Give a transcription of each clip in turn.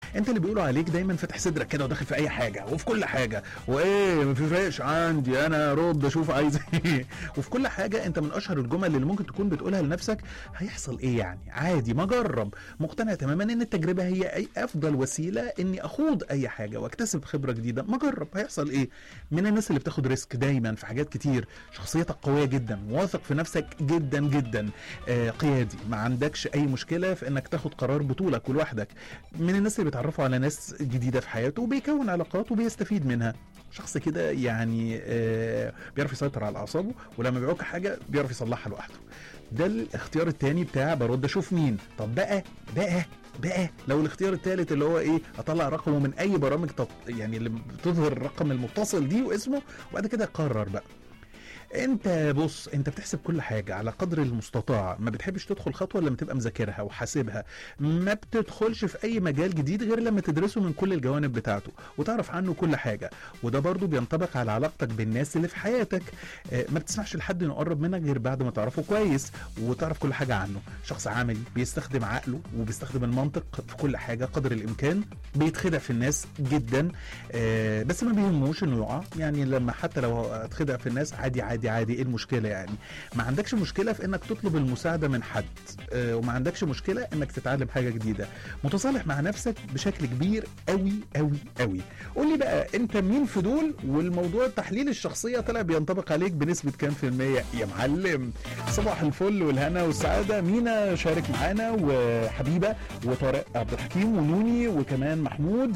انت اللي بيقولوا عليك دايما فاتح صدرك كده وداخل في اي حاجه وفي كل حاجه وايه ما فرقش عندي انا رد اشوف عايز ايه وفي كل حاجه انت من اشهر الجمل اللي ممكن تكون بتقولها لنفسك هيحصل ايه يعني عادي ما اجرب مقتنع تماما ان التجربه هي اي افضل وسيله اني اخوض اي حاجه واكتسب خبره جديده ما اجرب هيحصل ايه من الناس اللي بتاخد ريسك دايما في حاجات كتير شخصيتك قويه جدا واثق في نفسك جدا جدا آه قيادي ما عندكش اي مشكله في انك تاخد قرار بطولك ولوحدك من الناس اللي بيتعرفوا على ناس جديده في حياته وبيكون علاقات وبيستفيد منها شخص كده يعني آه بيعرف يسيطر على اعصابه ولما بيعوك حاجه بيعرف يصلحها لوحده ده الاختيار التاني بتاع برد اشوف مين طب بقى بقى بقى لو الاختيار الثالث اللي هو ايه اطلع رقمه من اي برامج تط... يعني اللي بتظهر الرقم المتصل دي واسمه وبعد كده اقرر بقى انت بص انت بتحسب كل حاجه على قدر المستطاع ما بتحبش تدخل خطوه لما تبقى مذاكرها وحاسبها ما بتدخلش في اي مجال جديد غير لما تدرسه من كل الجوانب بتاعته وتعرف عنه كل حاجه وده برضو بينطبق على علاقتك بالناس اللي في حياتك اه ما بتسمحش لحد انه يقرب منك غير بعد ما تعرفه كويس وتعرف كل حاجه عنه شخص عملي بيستخدم عقله وبيستخدم المنطق في كل حاجه قدر الامكان بيتخدع في الناس جدا اه بس ما بيهموش انه يقع يعني لما حتى لو اتخدع في الناس عادي عادي عادي عادي ايه المشكله يعني ما عندكش مشكله في انك تطلب المساعده من حد اه وما عندكش مشكله انك تتعلم حاجه جديده متصالح مع نفسك بشكل كبير قوي قوي قوي قول لي بقى انت مين في دول والموضوع تحليل الشخصيه طلع بينطبق عليك بنسبه كام في الميه يا معلم صباح الفل والهنا والسعاده مينا شارك معانا وحبيبه وطارق عبد الحكيم ونوني وكمان محمود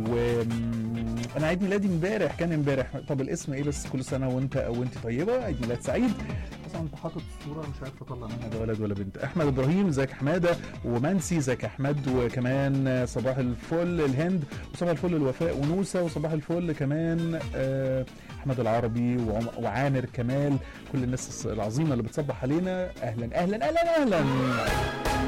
وانا عيد ميلادي امبارح كان امبارح طب الاسم ايه بس كل سنه وانت او انت طيبه عيد ميلاد سعيد بس انت حاطط الصوره مش عارف اطلع منها ده ولد ولا بنت احمد ابراهيم ازيك حماده ومنسي ازيك احمد وكمان صباح الفل الهند وصباح الفل الوفاء ونوسه وصباح الفل كمان احمد العربي وعامر كمال كل الناس العظيمه اللي بتصبح علينا اهلا اهلا اهلا اهلا, أهلاً.